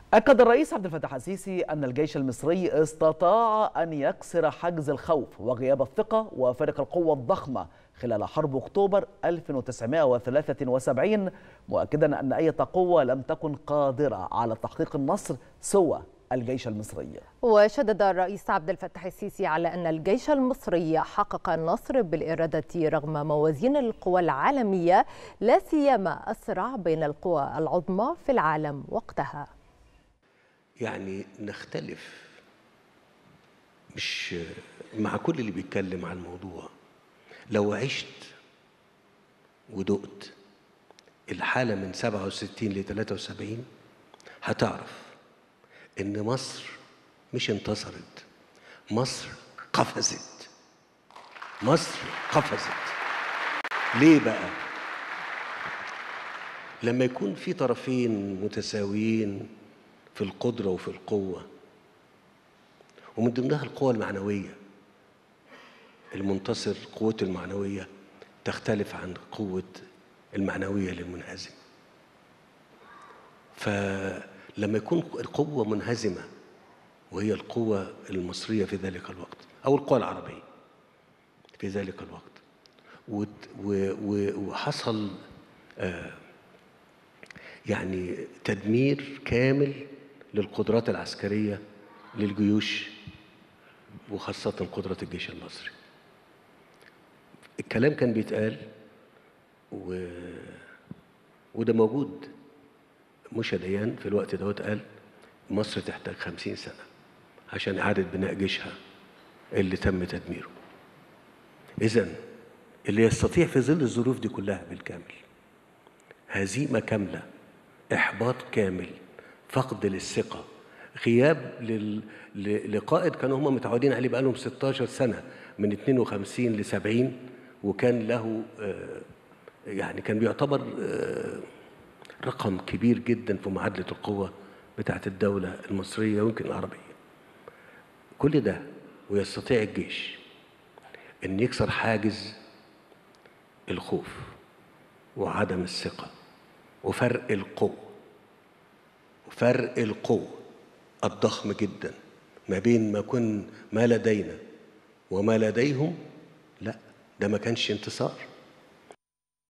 أكد الرئيس عبد الفتاح السيسي أن الجيش المصري استطاع أن يكسر حجز الخوف وغياب الثقة وفارق القوة الضخمة خلال حرب أكتوبر 1973 مؤكدا أن أي قوة لم تكن قادرة على تحقيق النصر سوى الجيش المصري وشدد الرئيس عبد الفتاح السيسي على أن الجيش المصري حقق النصر بالإرادة رغم موازين القوى العالمية لا سيما الصراع بين القوى العظمى في العالم وقتها يعني نختلف مش مع كل اللي بيتكلم عن الموضوع لو عشت ودقت الحالة من 67 ل 73 هتعرف إن مصر مش انتصرت مصر قفزت مصر قفزت ليه بقى؟ لما يكون في طرفين متساويين في القدرة وفي القوة ومن ضمنها القوة المعنوية المنتصر قوته المعنوية تختلف عن قوة المعنوية للمنهزم فلما يكون القوة منهزمة وهي القوة المصرية في ذلك الوقت أو القوة العربية في ذلك الوقت وحصل آه يعني تدمير كامل للقدرات العسكرية للجيوش وخاصة قدرة الجيش المصري الكلام كان بيتقال و... وده موجود مشا ديان في الوقت دوت قال مصر تحتاج خمسين سنة عشان إعادة بناء جيشها اللي تم تدميره إذا اللي يستطيع في ظل الظروف دي كلها بالكامل هزيمة كاملة إحباط كامل فقد للثقة غياب لل... لقائد كانوا هم متعودين عليه بقالهم 16 سنة من 52 ل 70 وكان له يعني كان بيعتبر رقم كبير جدا في معادلة القوة بتاعة الدولة المصرية ويمكن العربية كل ده ويستطيع الجيش أن يكسر حاجز الخوف وعدم الثقة وفرق القوة فرق القوة الضخم جدا ما بين ما كن ما لدينا وما لديهم لا ده ما كانش انتصار